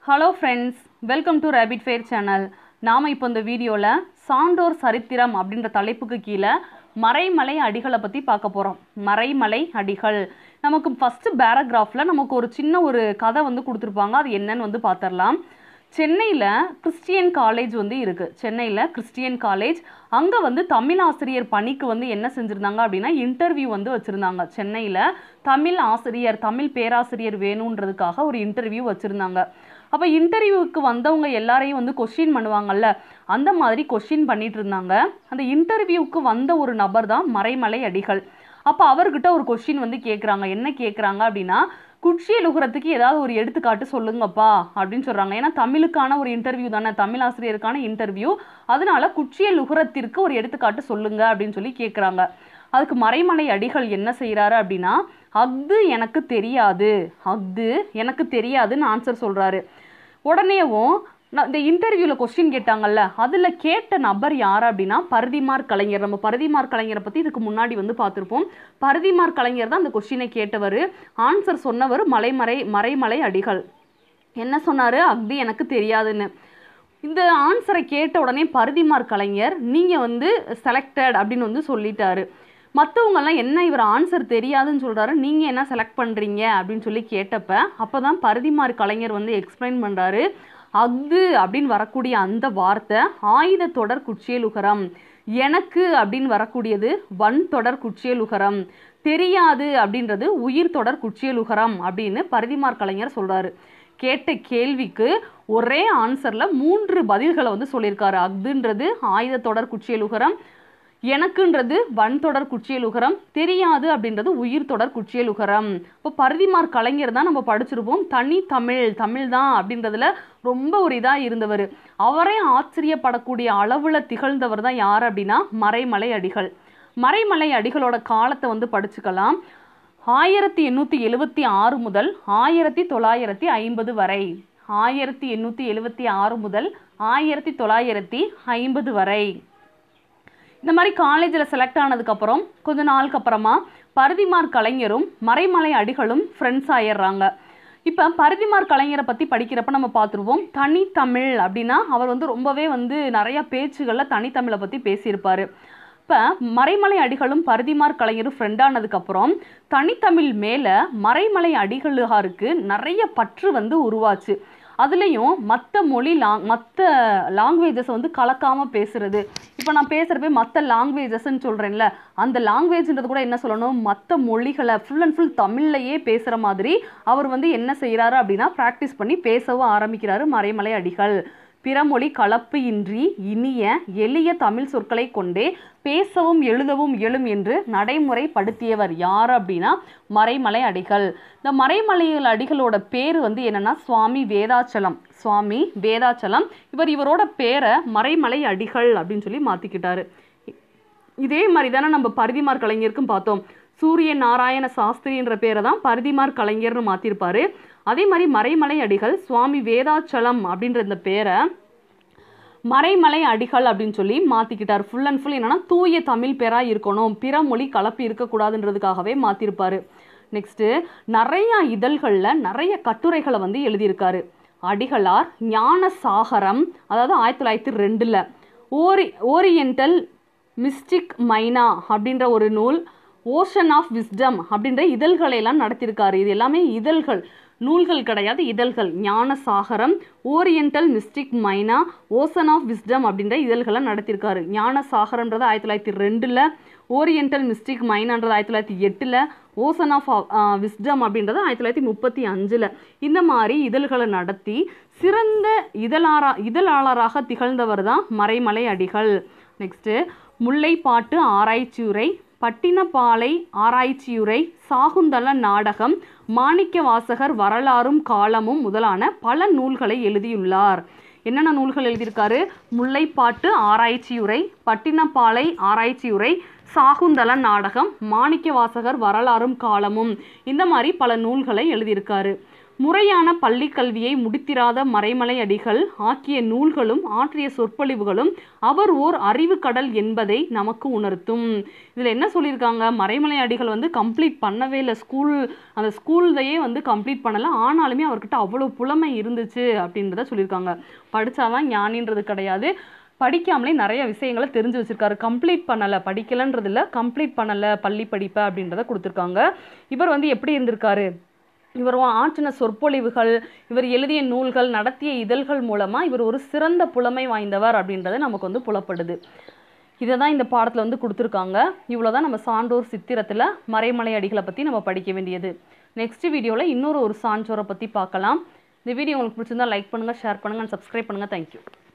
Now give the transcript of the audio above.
hello friends welcome to rapid fire channel நாம் இப்போ இந்த வீடியோவில் சான்றோர் சரித்திரம் அப்படின்ற தலைப்புக்கு கீழே மறைமலை அடிகளை பற்றி பார்க்க போகிறோம் மறைமலை அடிகள் நமக்கு ஃபஸ்ட்டு பேராகிராஃபில் நமக்கு ஒரு சின்ன ஒரு கதை வந்து கொடுத்துருப்பாங்க அது என்னன்னு வந்து பார்த்துடலாம் சென்னையில் கிறிஸ்டியன் காலேஜ் வந்து இருக்குது சென்னையில் கிறிஸ்டியன் காலேஜ் அங்கே வந்து தமிழ் ஆசிரியர் பணிக்கு வந்து என்ன செஞ்சுருந்தாங்க அப்படின்னா இன்டர்வியூ வந்து வச்சுருந்தாங்க சென்னையில் தமிழ் ஆசிரியர் தமிழ் பேராசிரியர் வேணுன்றதுக்காக ஒரு இன்டர்வியூ வச்சுருந்தாங்க அப்போ இன்டர்வியூவுக்கு வந்தவங்க எல்லாரையும் வந்து கொஷின் பண்ணுவாங்கல்ல அந்த மாதிரி கொஷின் பண்ணிட்டு இருந்தாங்க அந்த இன்டர்வியூவுக்கு வந்த ஒரு நபர் தான் மறைமலை அடிகள் அப்போ அவர்கிட்ட ஒரு கொஷின் வந்து கேட்குறாங்க என்ன கேட்குறாங்க அப்படின்னா குச்சியல் உகுறதுக்கு ஏதாவது ஒரு எடுத்துக்காட்டு சொல்லுங்கப்பா அப்படின்னு சொல்கிறாங்க ஏன்னா தமிழுக்கான ஒரு இன்டர்வியூ தானே தமிழ் ஆசிரியருக்கான இன்டர்வியூ அதனால குச்சியல் உகுரத்திற்கு ஒரு எடுத்துக்காட்டு சொல்லுங்க அப்படின்னு சொல்லி கேட்குறாங்க அதுக்கு மறைமலை அடிகள் என்ன செய்கிறாரு அப்படின்னா அஃது எனக்கு தெரியாது அஃது எனக்கு தெரியாதுன்னு ஆன்சர் சொல்கிறாரு உடனேவும் நான் இந்த இன்டர்வியூவில் கொஸ்டின் கேட்டாங்கல்ல அதில் கேட்ட நபர் யார் அப்படின்னா பரதிமார் கலைஞர் நம்ம பரதிமார் கலைஞரை பற்றி இதுக்கு முன்னாடி வந்து பார்த்துருப்போம் பரதிமார் கலைஞர் தான் அந்த கொஸ்டினை கேட்டவர் ஆன்சர் சொன்னவர் மலைமறை மறைமலை அடிகள் என்ன சொன்னார் அக்தி எனக்கு தெரியாதுன்னு இந்த ஆன்சரை கேட்ட உடனே பரதிமார் கலைஞர் நீங்கள் வந்து செலக்டட் அப்படின்னு வந்து சொல்லிட்டாரு மற்றவங்கெல்லாம் என்ன இவர் ஆன்சர் தெரியாதுன்னு சொல்கிறாரு நீங்கள் என்ன செலக்ட் பண்ணுறீங்க அப்படின்னு சொல்லி கேட்டப்ப அப்போ தான் பரதிமார் கலைஞர் வந்து எக்ஸ்பிளைன் பண்ணுறாரு அஃது அப்படின்னு வரக்கூடிய அந்த வார்த்தை ஆயுத தொடர் குச்சியலுகரம் எனக்கு அப்படின்னு வரக்கூடியது வன் தொடர் குச்சியலுகரம் தெரியாது அப்படின்றது உயிர் தொடர் குச்சியலுகரம் அப்படின்னு பரதிமார் கலைஞர் சொல்கிறாரு கேட்ட கேள்விக்கு ஒரே ஆன்சரில் மூன்று பதில்களை வந்து சொல்லியிருக்காரு அஃதுன்றது ஆயுத தொடர் குச்சியலுகரம் எனக்குன்றது வன் தொடர் குச்சியலுகரம் தெரியாது அப்படின்றது உயிர் தொடர் குச்சியலுகரம் இப்போ பருதிமார் கலைஞர் தான் நம்ம படிச்சிருப்போம் தனி தமிழ் தமிழ் தான் அப்படின்றதுல ரொம்ப ஒரு இதாக இருந்தவர் அவரே ஆச்சரியப்படக்கூடிய அளவில் திகழ்ந்தவர் தான் யார் அப்படின்னா மறைமலை அடிகள் மறைமலை அடிகளோட காலத்தை வந்து படிச்சுக்கலாம் ஆயிரத்தி எண்ணூற்றி எழுவத்தி ஆறு முதல் ஆயிரத்தி தொள்ளாயிரத்தி ஐம்பது வரை ஆயிரத்தி எண்ணூற்றி எழுவத்தி ஆறு முதல் ஆயிரத்தி தொள்ளாயிரத்தி ஐம்பது வரை இந்த மாதிரி காலேஜில் செலக்ட் ஆனதுக்கப்புறம் கொஞ்ச நாளுக்கு அப்புறமா பருதிமார் கலைஞரும் மறைமலை அடிகளும் ஃப்ரெண்ட்ஸ் ஆயிடுறாங்க இப்போ பருதிமார் கலைஞரை பற்றி படிக்கிறப்ப நம்ம பார்த்துருவோம் தனித்தமிழ் அப்படின்னா அவர் வந்து ரொம்பவே வந்து நிறையா பேச்சுகளில் தனித்தமிழை பற்றி பேசியிருப்பார் இப்போ மறைமலை அடிகளும் பருதிமார் கலைஞரும் ஃப்ரெண்டானதுக்கப்புறம் தனித்தமிழ் மேலே மறைமலை அடிகளாருக்கு நிறைய பற்று வந்து உருவாச்சு அதுலேயும் மற்ற மொழி லாங் மற்ற லாங்குவேஜஸ் வந்து கலக்காமல் பேசுறது இப்போ நான் பேசுகிறப்ப மற்ற லாங்குவேஜஸ்ன்னு சொல்கிறேன்ல அந்த லாங்குவேஜ்ன்றது கூட என்ன சொல்லணும் மற்ற மொழிகளை ஃபுல் அண்ட் ஃபுல் தமிழ்லையே பேசுகிற மாதிரி அவர் வந்து என்ன செய்கிறாரு அப்படின்னா ப்ராக்டிஸ் பண்ணி பேசவும் ஆரம்பிக்கிறாரு மறைமலை அடிகள் பிறமொழி கலப்பு இன்றி இனிய எளிய தமிழ் சொற்களை கொண்டே பேசவும் எழுதவும் இயலும் என்று நடைமுறைப்படுத்தியவர் யார் அப்படின்னா மறைமலை அடிகள் இந்த மறைமலை அடிகளோட பேர் வந்து என்னன்னா சுவாமி வேதாச்சலம் சுவாமி வேதாச்சலம் இவர் இவரோட பேரை மறைமலை அடிகள் அப்படின்னு சொல்லி மாற்றிக்கிட்டாரு இதே மாதிரி தானே நம்ம பருதிமார் கலைஞருக்கும் பார்த்தோம் சூரிய நாராயண சாஸ்திரின்ற பேரை தான் பருதிமார் கலைஞர்னு மாற்றிருப்பாரு அதே மாதிரி மறைமலை அடிகள் சுவாமி வேதாச்சலம் அப்படின்ற இந்த பேரை மறைமலை அடிகள் அப்படின்னு சொல்லி மாற்றிக்கிட்டார் ஃபுல் அண்ட் ஃபுல் என்னன்னா தூய தமிழ் பேராக இருக்கணும் பிற மொழி கலப்பு இருக்கக்கூடாதுன்றதுக்காகவே மாற்றிருப்பாரு நெக்ஸ்ட்டு நிறையா இதழ்களில் நிறைய கட்டுரைகளை வந்து எழுதியிருக்காரு அடிகளார் ஞான சாகரம் அதாவது ஆயிரத்தி தொள்ளாயிரத்தி ரெண்டில் ஓரி ஓரியண்டல் மிஸ்டிக் மைனா அப்படின்ற ஒரு நூல் ஓஷன் ஆஃப் விஸ்டம் அப்படின்ற இதழ்களை எல்லாம் நடத்தியிருக்காரு இது எல்லாமே இதழ்கள் நூல்கள் கிடையாது இதழ்கள் Gnana Sagaram oriental mystic myna ocean of wisdom அப்படின்ற இதழ்களை நடத்தியிருக்காரு ஞான சாகரம்ன்றது ஆயிரத்தி தொள்ளாயிரத்தி ரெண்டில் ஓரியண்டல் மிஸ்டிக் மைனான்றது ஆயிரத்தி தொள்ளாயிரத்தி எட்டில் ஓசன் ஆஃப் விஸ்டம் அப்படின்றது ஆயிரத்தி தொள்ளாயிரத்தி முப்பத்தி அஞ்சில் இந்த மாதிரி இதழ்களை நடத்தி சிறந்த இதழாரா இதழாளராக திகழ்ந்தவர் தான் மறைமலை அடிகள் நெக்ஸ்ட்டு முல்லைப்பாட்டு ஆராய்ச்சியுரை பட்டினப்பாலை ஆராய்ச்சியுரை சாகுந்தல நாடகம் மாணிக்க வாசகர் வரலாறும் காலமும் முதலான பல நூல்களை எழுதியுள்ளார் என்னென்ன நூல்கள் எழுதியிருக்காரு முல்லைப்பாட்டு ஆராய்ச்சியுரை பட்டினப்பாலை ஆராய்ச்சியுரை சாகுந்தல நாடகம் மாணிக்க வாசகர் வரலாறும் காலமும் இந்த மாதிரி பல நூல்களை எழுதியிருக்காரு முறையான பள்ளி கல்வியை முடித்திராத மறைமலை அடிகள் ஆக்கிய நூல்களும் ஆற்றிய சொற்பொழிவுகளும் அவர் ஓர் அறிவு கடல் என்பதை நமக்கு உணர்த்தும் இதில் என்ன சொல்லியிருக்காங்க மறைமலை அடிகள் வந்து கம்ப்ளீட் பண்ணவே இல்லை ஸ்கூல் அந்த ஸ்கூல்லையே வந்து கம்ப்ளீட் பண்ணலை ஆனாலுமே அவர்கிட்ட அவ்வளோ புலமை இருந்துச்சு அப்படின்றத சொல்லியிருக்காங்க படித்தாதான் ஞானின்றது கிடையாது படிக்காமலே நிறைய விஷயங்களை தெரிஞ்சு வச்சிருக்காரு கம்ப்ளீட் பண்ணலை படிக்கலைன்றதில்ல கம்ப்ளீட் பண்ணலை பள்ளி படிப்பை அப்படின்றத கொடுத்துருக்காங்க இவர் வந்து எப்படி இருந்திருக்காரு இவர் ஆற்றின சொற்பொழிவுகள் இவர் எழுதிய நூல்கள் நடத்திய இதழ்கள் மூலமாக இவர் ஒரு சிறந்த புலமை வாய்ந்தவர் அப்படின்றது நமக்கு வந்து புலப்படுது இதை தான் இந்த பாடத்தில் வந்து கொடுத்துருக்காங்க இவ்வளோ தான் நம்ம சான்றோர் சித்திரத்தில் மறைமலை அடிகளை பற்றி நம்ம படிக்க வேண்டியது நெக்ஸ்ட் வீடியோவில் இன்னொரு ஒரு சான்றோரை பற்றி பார்க்கலாம் இந்த வீடியோ உங்களுக்கு பிடிச்சிருந்தா லைக் பண்ணுங்கள் ஷேர் பண்ணுங்கள் சப்ஸ்கிரைப் பண்ணுங்கள் தேங்க்யூ